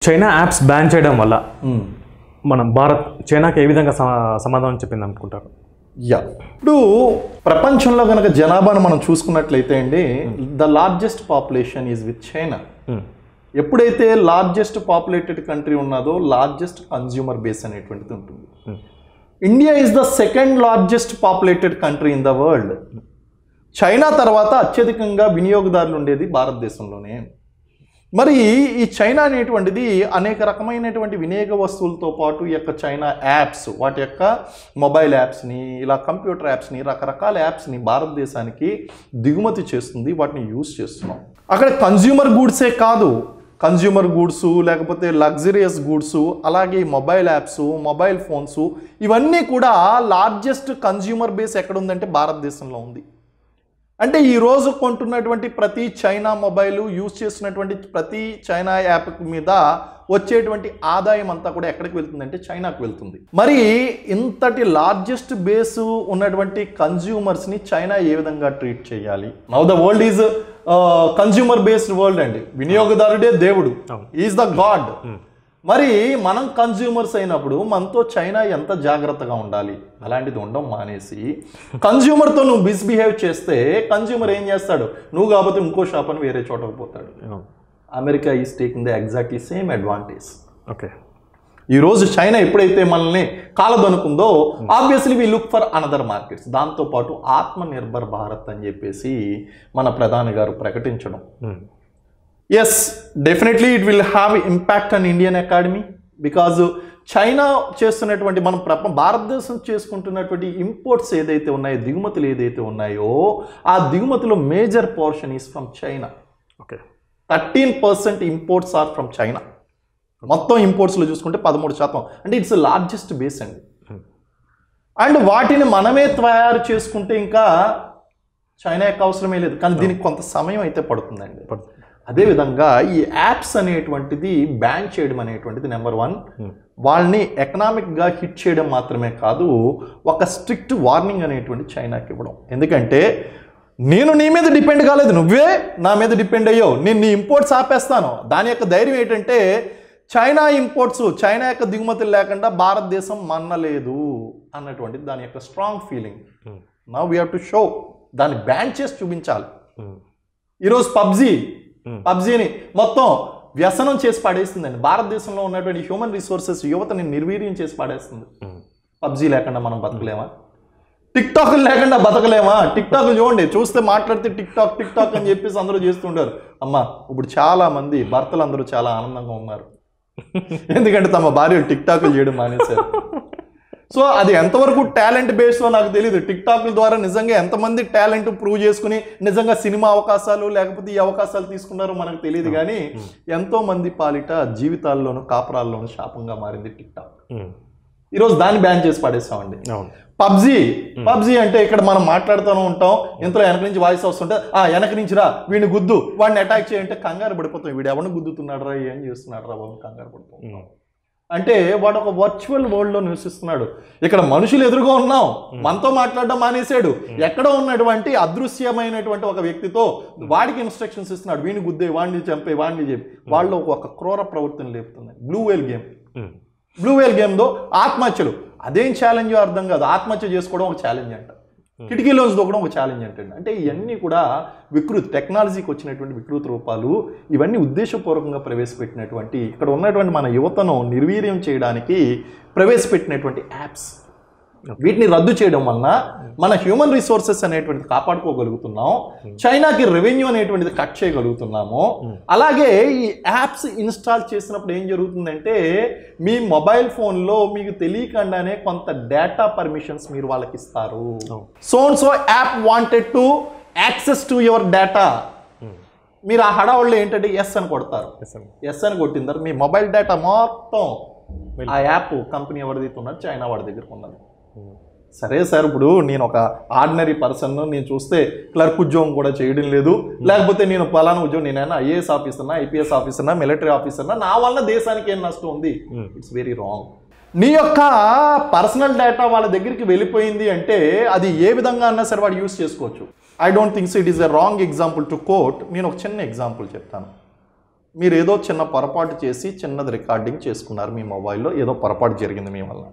China apps ban చేయడం వల్ల మనం భారత్ చైనాకి ఏ విధంగా సమా- సమాధానం చెప్పింది అనుకుంటారు యా ఇప్పుడు ప్రపంచంలో కనుక జనాభాను మనం చూసుకున్నట్లయితే అండి the largest population is with China ఎప్పుడైతే లార్జెస్ట్ పాపులేటెడ్ కంట్రీ ఉన్నదో లార్జెస్ట్ కన్జ్యూమర్ బేస్ అనేటువంటిది ఉంటుంది India is the second largest populated country in the world China తర్వాత అత్యధికంగా వినియోగదారులు ఉండేది భారతదేశంలోనే మరి ఈ చైనా అనేటువంటిది అనేక రకమైనటువంటి వినియోగ వస్తువులతో పాటు ఈ యొక్క చైనా యాప్స్ వాటి యొక్క మొబైల్ యాప్స్ని ఇలా కంప్యూటర్ యాప్స్ని రకరకాల యాప్స్ని భారతదేశానికి దిగుమతి చేస్తుంది వాటిని యూజ్ చేస్తున్నాం అక్కడ కన్జ్యూమర్ గూడ్సే కాదు కన్జ్యూమర్ గూడ్స్ లేకపోతే లగ్జరియస్ గూడ్స్ అలాగే మొబైల్ యాప్స్ మొబైల్ ఫోన్స్ ఇవన్నీ కూడా లార్జెస్ట్ కన్జ్యూమర్ బేస్ ఎక్కడ ఉందంటే భారతదేశంలో ఉంది అంటే ఈ రోజు కొంటున్నటువంటి ప్రతి చైనా మొబైల్ యూజ్ చేస్తున్నటువంటి ప్రతి చైనా యాప్ మీద వచ్చేటువంటి ఆదాయం అంతా కూడా ఎక్కడికి వెళ్తుందంటే చైనాకు వెళ్తుంది మరి ఇంతటి లార్జెస్ట్ బేస్ ఉన్నటువంటి కన్జ్యూమర్స్ ని చైనా ఏ విధంగా ట్రీట్ చేయాలి now the world is consumer based world అండి వినియోగదారుడే దేవుడు ఈజ్ ద గాడ్ మరి మనం కన్జ్యూమర్స్ అయినప్పుడు మనతో చైనా ఎంత జాగ్రత్తగా ఉండాలి అలాంటిది ఉండడం మానేసి కన్జ్యూమర్తో నువ్వు మిస్బిహేవ్ చేస్తే కన్జ్యూమర్ ఏం చేస్తాడు నువ్వు కాబట్టి ఇంకో షాప్ అని వేరే చోటకు పోతాడు America is taking the exactly same advantage okay ఈ రోజు చైనా ఎప్పుడైతే మనల్ని కాలదనుకుందో obviously we look for another markets దాంతోపాటు ఆత్మ నిర్భర్ భారత్ అని చెప్పేసి మన ప్రధాని గారు ప్రకటించడం yes definitely it will have impact on Indian economy because China చేస్తున్నటువంటి మనం ప్రప భారతదేశం చేసుకుంటున్నటువంటి ఇంపోర్ట్స్ ఏదైతే ఉన్నాయో దిగుమతులు ఏదైతే ఉన్నాయో ఆ దిగుమతిలో major portion is from China okay thirteen percent imports are from China మొత్తం ఇంపోర్ట్స్లో చూసుకుంటే పదమూడు శాతం అంటే ఇట్స్ లార్జెస్ట్ బేస్ అండి అండ్ వాటిని మనమే తయారు చేసుకుంటే ఇంకా చైనా యొక్క అవసరమే లేదు కానీ దీనికి కొంత సమయం అయితే పడుతుందండి అదేవిధంగా ఈ యాప్స్ అనేటువంటిది బ్యాన్ చేయడం అనేటువంటిది నెంబర్ వన్ వాళ్ళని ఎకనామిక్గా హిట్ చేయడం మాత్రమే కాదు ఒక స్ట్రిక్ట్ వార్నింగ్ అనేటువంటి చైనాకి ఇవ్వడం ఎందుకంటే నేను నీ మీద డిపెండ్ కాలేదు నువ్వే నా మీద డిపెండ్ అయ్యావు నేను నీ ఇంపోర్ట్స్ ఆపేస్తాను దాని యొక్క ధైర్యం ఏంటంటే చైనా ఇంపోర్ట్స్ చైనా యొక్క దిగుమతులు లేకుండా భారతదేశం మన్నలేదు అన్నటువంటిది దాని యొక్క స్ట్రాంగ్ ఫీలింగ్ నా వీ హ్యావ్ టు షో దాన్ని బ్యాన్ చేసి చూపించాలి ఈరోజు పబ్జీ పబ్జీని మొత్తం వ్యసనం చేసి పడేస్తుందండి భారతదేశంలో ఉన్నటువంటి హ్యూమన్ రిసోర్సెస్ యువతని నిర్వీర్యం చేసి పడేస్తుంది పబ్జీ లేకుండా మనం బతకలేమా టిక్ టాక్ లేకుండా బతకలేమా టిక్ టాక్ చూడండి చూస్తే మాట్లాడితే టిక్ టాక్ టిక్ టాక్ అని చెప్పేసి అందరూ చేస్తుంటారు అమ్మా ఇప్పుడు చాలా మంది భర్తలు అందరూ చాలా ఆనందంగా ఉన్నారు ఎందుకంటే తమ భార్యలు టిక్ టాక్లు చేయడం మానేశారు సో అది ఎంతవరకు టాలెంట్ బేస్లో నాకు తెలియదు టిక్ టాక్ల ద్వారా నిజంగా ఎంతమంది టాలెంట్ ప్రూవ్ చేసుకుని నిజంగా సినిమా అవకాశాలు లేకపోతే ఈ అవకాశాలు తీసుకున్నారో మనకు తెలియదు కానీ ఎంతో మంది పాలిట జీవితాల్లోనూ కాపురాల్లోనూ శాపంగా మారింది టిక్ టాక్ ఈరోజు దాన్ని బ్యాన్ చేసి పడేస్తామండి అవును పబ్జీ పబ్జీ అంటే ఇక్కడ మనం మాట్లాడుతూనే ఉంటాం ఇంతలో వెనక నుంచి వాయిస్ వస్తుంటే ఆ వెనక నుంచి రా వీడిని గుద్దు వాడిని అటాక్ చేయంటే కంగారు పడిపోతాం వీడు ఎవరిని గుద్దుతున్నాడు రా ఏం చేస్తున్నాడు రా బాబు కంగారు పడిపోతాం అంటే వాడు ఒక వర్చువల్ వరల్డ్ లో నివసిస్తున్నాడు ఇక్కడ మనుషులు ఎదురుగా ఉన్నాం మనతో మాట్లాడడం మానేశాడు ఎక్కడో ఉన్నటువంటి అదృశ్యమైనటువంటి ఒక వ్యక్తితో వాడికి ఇన్స్ట్రక్షన్స్ ఇస్తున్నాడు వీడిని గుద్దే వాడిని చంపే వాడిని చెప్పి వాళ్ళు ఒక క్రూర ప్రవృత్తిని లేపుతుంది blue whale game blue whale గేమ్లో ఆత్మహత్యలు అదేం ఛాలెంజ్ అర్థం కాదు ఆత్మహత్య చేసుకోవడం ఒక ఛాలెంజ్ అంట కిటికీలోంచి దూకడం ఒక ఛాలెంజ్ అంటండి అంటే ఇవన్నీ కూడా వికృతి టెక్నాలజీకి వచ్చినటువంటి వికృతి రూపాలు ఇవన్నీ ఉద్దేశపూర్వకంగా ప్రవేశపెట్టినటువంటి ఇక్కడ ఉన్నటువంటి మన యువతను నిర్వీర్యం చేయడానికి ప్రవేశపెట్టినటువంటి యాప్స్ వీటిని రద్దు చేయడం వలన మన హ్యూమన్ రిసోర్సెస్ అనేటువంటిది కాపాడుకోగలుగుతున్నాం చైనాకి రెవెన్యూ అనేటువంటిది కట్ చేయగలుగుతున్నాము అలాగే ఈ యాప్స్ ఇన్స్టాల్ చేసినప్పుడు ఏం జరుగుతుందంటే మీ మొబైల్ ఫోన్లో మీకు తెలియకుండానే కొంత డేటా పర్మిషన్స్ మీరు వాళ్ళకి ఇస్తారు so so app wanted to access to your data మీరు ఆ హడావుల్లో ఏంటంటే ఎస్ అని కొడతారు ఎస్ అని కొట్టిన తర్వాత మీ మొబైల్ డేటా మొత్తం ఆ యాప్ కంపెనీ ఎవరిది ఉన్నది చైనా వాడి దగ్గరకు ఉన్నది సరే సార్ ఇప్పుడు నేను ఒక ఆర్డినరీ పర్సన్ నేను చూస్తే క్లర్క్ ఉద్యోగం కూడా చేయడం లేదు లేకపోతే నేను పలానా ఉద్యోగం నేనైనా ఐఏఎస్ ఆఫీసర్నా ఐపీఎస్ ఆఫీసర్నా మిలిటరీ ఆఫీసర్నా నా వల్ల దేశానికి ఏం నష్టం ఉంది ఇట్స్ వెరీ రాంగ్ నీ యొక్క పర్సనల్ డేటా వాళ్ళ దగ్గరికి వెళ్ళిపోయింది అంటే అది ఏ విధంగా అన్నా సరే వాడు యూస్ చేసుకోవచ్చు I don't think so it is a wrong example to quote నేను ఒక చిన్న ఎగ్జాంపుల్ చెప్తాను మీరు ఏదో చిన్న పొరపాటు చేసి చిన్నది రికార్డింగ్ చేసుకున్నారు మీ మొబైల్లో ఏదో పొరపాటు జరిగింది మీ వల్ల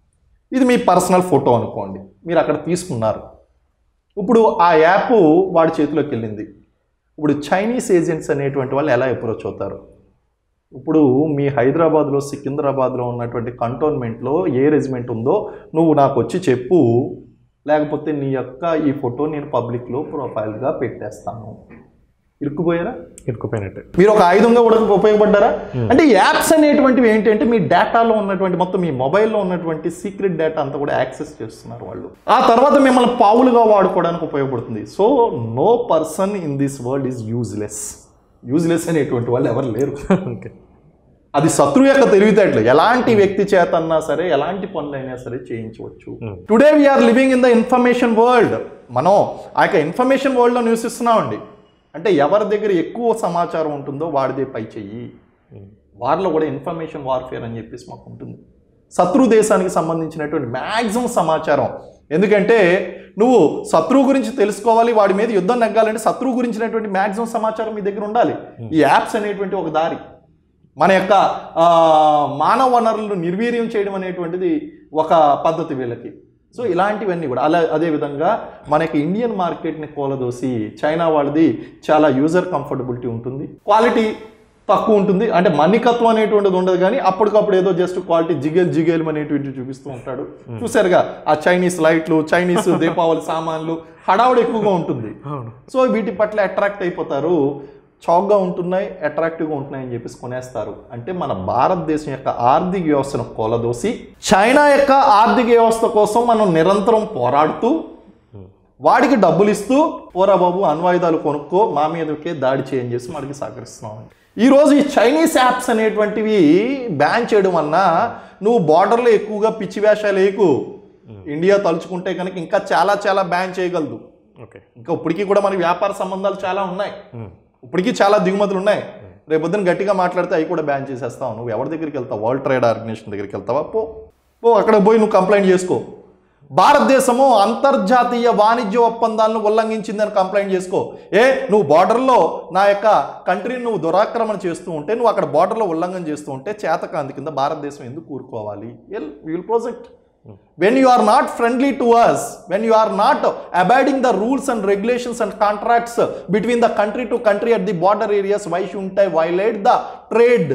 ఇది మీ పర్సనల్ ఫోటో అనుకోండి మీరు అక్కడ తీసుకున్నారు ఇప్పుడు ఆ యాప్ వాడి చేతిలోకి వెళ్ళింది ఇప్పుడు చైనీస్ ఏజెంట్స్ అనేటువంటి వాళ్ళు ఎలా అప్రోచ్ అవుతారు ఇప్పుడు మీ హైదరాబాద్లో సికింద్రాబాద్లో ఉన్నటువంటి కంటోన్మెంట్లో ఏ రెజిమెంట్ ఉందో నువ్వు నాకు వచ్చి చెప్పు లేకపోతే నీ యొక్క ఈ ఫోటో నేను పబ్లిక్లో ప్రొఫైల్గా పెట్టేస్తాను ఇరుక్కుపోయారా ఇరుక్కుపోయినట్టే మీరు ఒక ఆయుధంగా కూడా ఉపయోగపడ్డారా అంటే యాప్స్ అనేటువంటివి ఏంటంటే మీ డేటాలో ఉన్నటువంటి మొత్తం మీ మొబైల్లో ఉన్నటువంటి సీక్రెట్ డేటా అంతా కూడా యాక్సెస్ చేస్తున్నారు వాళ్ళు ఆ తర్వాత మిమ్మల్ని పావులుగా వాడుకోవడానికి ఉపయోగపడుతుంది so no person in this world is useless useless అనేటువంటి వాళ్ళు ఎవరు లేరు ఓకే అది శత్రువు యొక్క తెలివితేటలు ఎలాంటి వ్యక్తి చేత అన్నా సరే ఎలాంటి పనులైనా సరే చేయించవచ్చు today we are living in the information world మనం ఆ యొక్క ఇన్ఫర్మేషన్ వరల్డ్లో నివసిస్తున్నామండి అంటే ఎవరి దగ్గర ఎక్కువ సమాచారం ఉంటుందో వాడిదే పై చెయ్యి వారిలో కూడా ఇన్ఫర్మేషన్ వార్ఫేర్ అని చెప్పేసి మాకు ఉంటుంది శత్రు దేశానికి సంబంధించినటువంటి మ్యాక్సిమం సమాచారం ఎందుకంటే నువ్వు శత్రువు గురించి తెలుసుకోవాలి వాడి మీద యుద్ధం నెగ్గాలంటే శత్రువు గురించినటువంటి మ్యాక్సిమం సమాచారం మీ దగ్గర ఉండాలి ఈ యాప్స్ అనేటువంటి ఒక దారి మన యొక్క ఆ, మానవ వనరులను నిర్వీర్యం చేయడం అనేటువంటిది ఒక పద్ధతి వీళ్ళకి సో ఇలాంటివన్నీ కూడా అలా అదేవిధంగా మన యొక్క ఇండియన్ మార్కెట్ని కోలదోసి చైనా వాళ్ళది చాలా యూజర్ కంఫర్టబిలిటీ ఉంటుంది క్వాలిటీ తక్కువ ఉంటుంది అంటే మన్నికత్వం అనేటువంటిది ఉండదు కానీ అప్పటికప్పుడు ఏదో జస్ట్ క్వాలిటీ జిగేల్ జిగేల్ అనేటువంటి చూపిస్తూ ఉంటాడు చూసారుగా ఆ చైనీస్ లైట్లు చైనీస్ దీపావళి సామాన్లు హడావుడి ఎక్కువగా ఉంటుంది అవును సో వీటి పట్ల అట్రాక్ట్ అయిపోతారు చౌక్గా ఉంటున్నాయి అట్రాక్టివ్గా ఉంటున్నాయి అని చెప్పేసి కొనేస్తారు అంటే మన భారతదేశం యొక్క ఆర్థిక వ్యవస్థను కోలదోసి చైనా యొక్క ఆర్థిక వ్యవస్థ కోసం మనం నిరంతరం పోరాడుతూ వాడికి డబ్బులు ఇస్తూ పోరా బాబు అణ్వాయుధాలు కొనుక్కో మా మీదకే దాడి చేయని చేసి వాడికి సహకరిస్తున్నాం ఈరోజు ఈ చైనీస్ యాప్స్ అనేటువంటివి బ్యాన్ చేయడం వలన నువ్వు బార్డర్లో ఎక్కువగా పిచ్చి వేషాలు వేయకు ఇండియా తలుచుకుంటే కనుక ఇంకా చాలా చాలా బ్యాన్ చేయగలదు ఓకే ఇంకా ఇప్పటికీ కూడా మనకి వ్యాపార సంబంధాలు చాలా ఉన్నాయి ఇప్పటికీ చాలా దిగుమతులు ఉన్నాయి రేపొద్దున గట్టిగా మాట్లాడితే అవి కూడా బ్యాన్ చేసేస్తావు నువ్వు ఎవరి దగ్గరికి వెళ్తావు వరల్డ్ ట్రేడ్ ఆర్గనైజేషన్ దగ్గరికి వెళ్తావా పో పో అక్కడ పోయి నువ్వు కంప్లైంట్ చేసుకో భారతదేశము అంతర్జాతీయ వాణిజ్య ఒప్పందాలను ఉల్లంఘించిందని కంప్లైంట్ చేసుకో ఏ నువ్వు బార్డర్లో నా యొక్క కంట్రీని నువ్వు దురాక్రమణ చేస్తూ ఉంటే నువ్వు అక్కడ బార్డర్లో ఉల్లంఘన చేస్తూ ఉంటే చేతకాంతి కింద భారతదేశం ఎందుకు కూరుకోవాలి ఎల్ will project when you are not friendly to us when you are not abiding the rules and regulations and contracts between the country to country at the border areas why shouldn't i violate the trade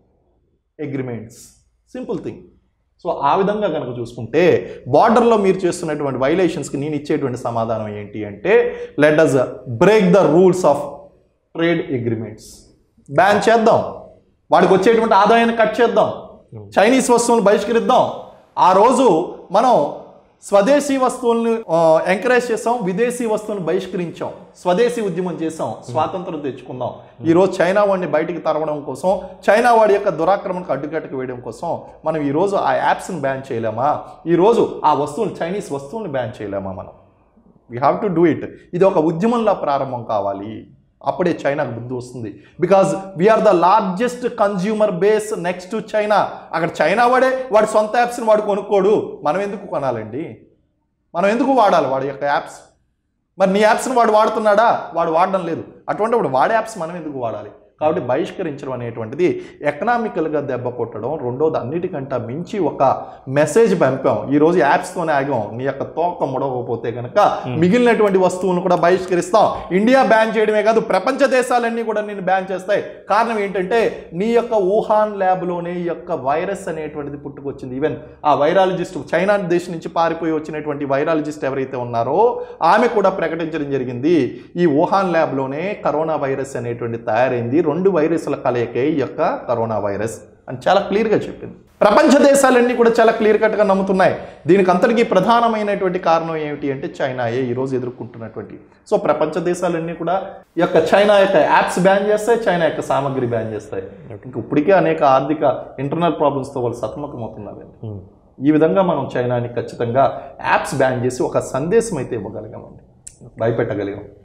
agreements simple thing so ఆ విధంగా కనుక చూసుకుంటే బార్డర్లో మీరు చేస్తున్నటువంటి వైలేషన్స్కి నేను ఇచ్చేటువంటి సమాధానం ఏంటి అంటే let us break the rules of trade agreements ban చేద్దాం వాడికి వచ్చేటువంటి ఆదాయాన్ని కట్ చేద్దాం చైనీస్ వస్తువులను బహిష్కరిద్దాం ఆ రోజు మనం స్వదేశీ వస్తువులను ఎంకరేజ్ చేసాం విదేశీ వస్తువులను బహిష్కరించాం స్వదేశీ ఉద్యమం చేసాం స్వాతంత్రం తెచ్చుకుందాం ఈ రోజు చైనా వాడిని బయటికి తరవడం కోసం చైనా వాడి యొక్క దురాక్రమణకు అడ్డుకట్టకు వేయడం కోసం మనం ఈ రోజు ఆ యాప్స్ని బ్యాన్ చేయలేమా ఈ రోజు ఆ వస్తువులు చైనీస్ వస్తువులను బ్యాన్ చేయలేమా మనం we have to do it ఇది ఒక ఉద్యమంలా ప్రారంభం కావాలి అప్పుడే చైనాకు బుద్ధి వస్తుంది because we are the largest consumer base next to China అక్కడ చైనా వాడే వాడి సొంత యాప్స్ని వాడు కొనుక్కోడు మనం ఎందుకు కొనాలండి మనం ఎందుకు వాడాలి వాడి యొక్క యాప్స్ మరి నీ యాప్స్ని వాడు వాడుతున్నాడా వాడు వాడడం లేదు అటువంటిప్పుడు వాడే యాప్స్ మనం ఎందుకు వాడాలి కాబట్టి బహిష్కరించడం అనేటువంటిది ఎకనామికల్గా దెబ్బ కొట్టడం రెండోది అన్నిటికంటే మించి ఒక మెసేజ్ పంపాం ఈరోజు యాప్స్తోనే ఆగాం నీ యొక్క తోక ముడవకపోతే కనుక మిగిలినటువంటి వస్తువులను కూడా బహిష్కరిస్తాం ఇండియా బ్యాన్ చేయడమే కాదు ప్రపంచ దేశాలన్నీ కూడా నేను బ్యాన్ చేస్తాయి కారణం ఏంటంటే నీ యొక్క వుహాన్ ల్యాబ్లోనే ఈ యొక్క వైరస్ అనేటువంటిది పుట్టుకొచ్చింది ఈవెన్ ఆ వైరాలజిస్ట్ చైనా దేశం నుంచి పారిపోయి వచ్చినటువంటి వైరాలజిస్ట్ ఎవరైతే ఉన్నారో ఆమె కూడా ప్రకటించడం జరిగింది ఈ వుహాన్ ల్యాబ్లోనే కరోనా వైరస్ అనేటువంటి తయారైంది రెండు వైరస్ల కలయికే ఈ యొక్క కరోనా వైరస్ అని చాలా క్లియర్గా చెప్పింది ప్రపంచ దేశాలన్నీ కూడా చాలా క్లియర్ కట్గా నమ్ముతున్నాయి దీనికి అంతటికీ ప్రధానమైనటువంటి కారణం ఏమిటి అంటే చైనాయే ఈరోజు ఎదుర్కొంటున్నటువంటి సో ప్రపంచ దేశాలన్నీ కూడా ఈ యొక్క చైనా యొక్క యాప్స్ బ్యాన్ చేస్తాయి చైనా యొక్క సామాగ్రి బ్యాన్ చేస్తాయి ఇంక ఇప్పటికే అనేక ఆర్థిక ఇంటర్నల్ ప్రాబ్లమ్స్తో వాళ్ళు సతమతమవుతున్నారండి ఈ విధంగా మనం చైనాని ఖచ్చితంగా యాప్స్ బ్యాన్ చేసి ఒక సందేశం అయితే ఇవ్వగలిగామండి భయపెట్టగలిగాం